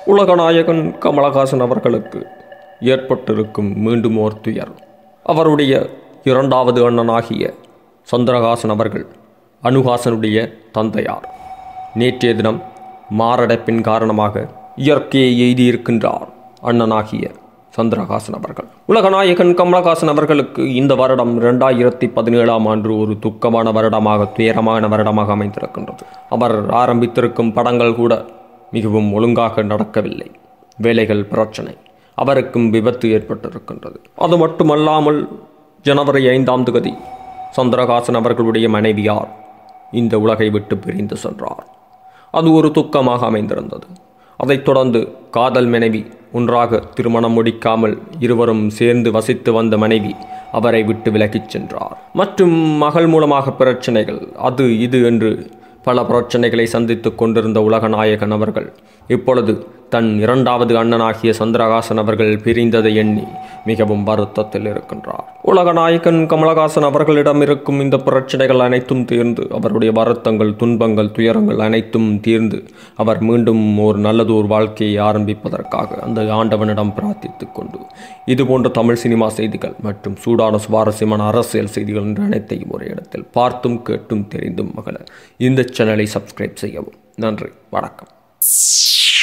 உலகநாயகன் கமலஹாசன் அவர்களுக்கு ஏற்பட்டிருக்கும் மீண்டும் ஓர் துயர் அவருடைய இரண்டாவது அண்ணனாகிய சந்திரஹாசன் அவர்கள் அனுஹாசனுடைய தந்தையார் நேற்றைய தினம் மாரடைப்பின் காரணமாக இயற்கையை எய்தியிருக்கின்றார் அண்ணனாகிய சந்திரஹாசன் அவர்கள் உலகநாயகன் கமலஹாசன் அவர்களுக்கு இந்த வருடம் இரண்டாயிரத்தி பதினேழாம் ஆண்டு ஒரு துக்கமான வருடமாக துயரமான வருடமாக அமைந்திருக்கின்றது அவர் ஆரம்பித்திருக்கும் படங்கள் கூட மிகவும் ஒழுங்காக நடக்கவில்லை வேலைகள் பிரச்சனை அவருக்கும் விபத்து ஏற்பட்டிருக்கின்றது அது மட்டுமல்லாமல் ஜனவரி ஐந்தாம் தேதி சந்திரஹாசன் அவர்களுடைய மனைவியார் இந்த உலகை விட்டு பிரிந்து சென்றார் அது ஒரு துக்கமாக அமைந்திருந்தது அதைத் தொடர்ந்து காதல் மனைவி ஒன்றாக திருமணம் முடிக்காமல் இருவரும் சேர்ந்து வசித்து வந்த மனைவி அவரை விட்டு விலகிச் சென்றார் மற்றும் மகள் மூலமாக பிரச்சனைகள் அது இது என்று பல பிரச்சனைகளை சந்தித்துக் கொண்டிருந்த உலகநாயகன் அவர்கள் இப்பொழுது தன் இரண்டாவது அண்ணனாகிய சந்திரகாசன் அவர்கள் பிரிந்ததை எண்ணி மிகவும் வருத்தத்தில் இருக்கின்றார் உலகநாயகன் கமலஹாசன் அவர்களிடம் இருக்கும் இந்த பிரச்சனைகள் அனைத்தும் தீர்ந்து அவருடைய வருத்தங்கள் துன்பங்கள் துயரங்கள் அனைத்தும் தீர்ந்து அவர் மீண்டும் ஒரு நல்லதொரு வாழ்க்கையை ஆரம்பிப்பதற்காக அந்த ஆண்டவனிடம் பிரார்த்தித்துக் கொண்டு இதுபோன்ற தமிழ் சினிமா செய்திகள் மற்றும் சூடான சுவாரஸ்யமான அரசியல் செய்திகள் என்ற அனைத்தையும் ஒரு இடத்தில் பார்த்தும் கேட்டும் தெரிந்தும் மகள இந்த சேனலை சப்ஸ்கிரைப் செய்யவும் நன்றி வணக்கம்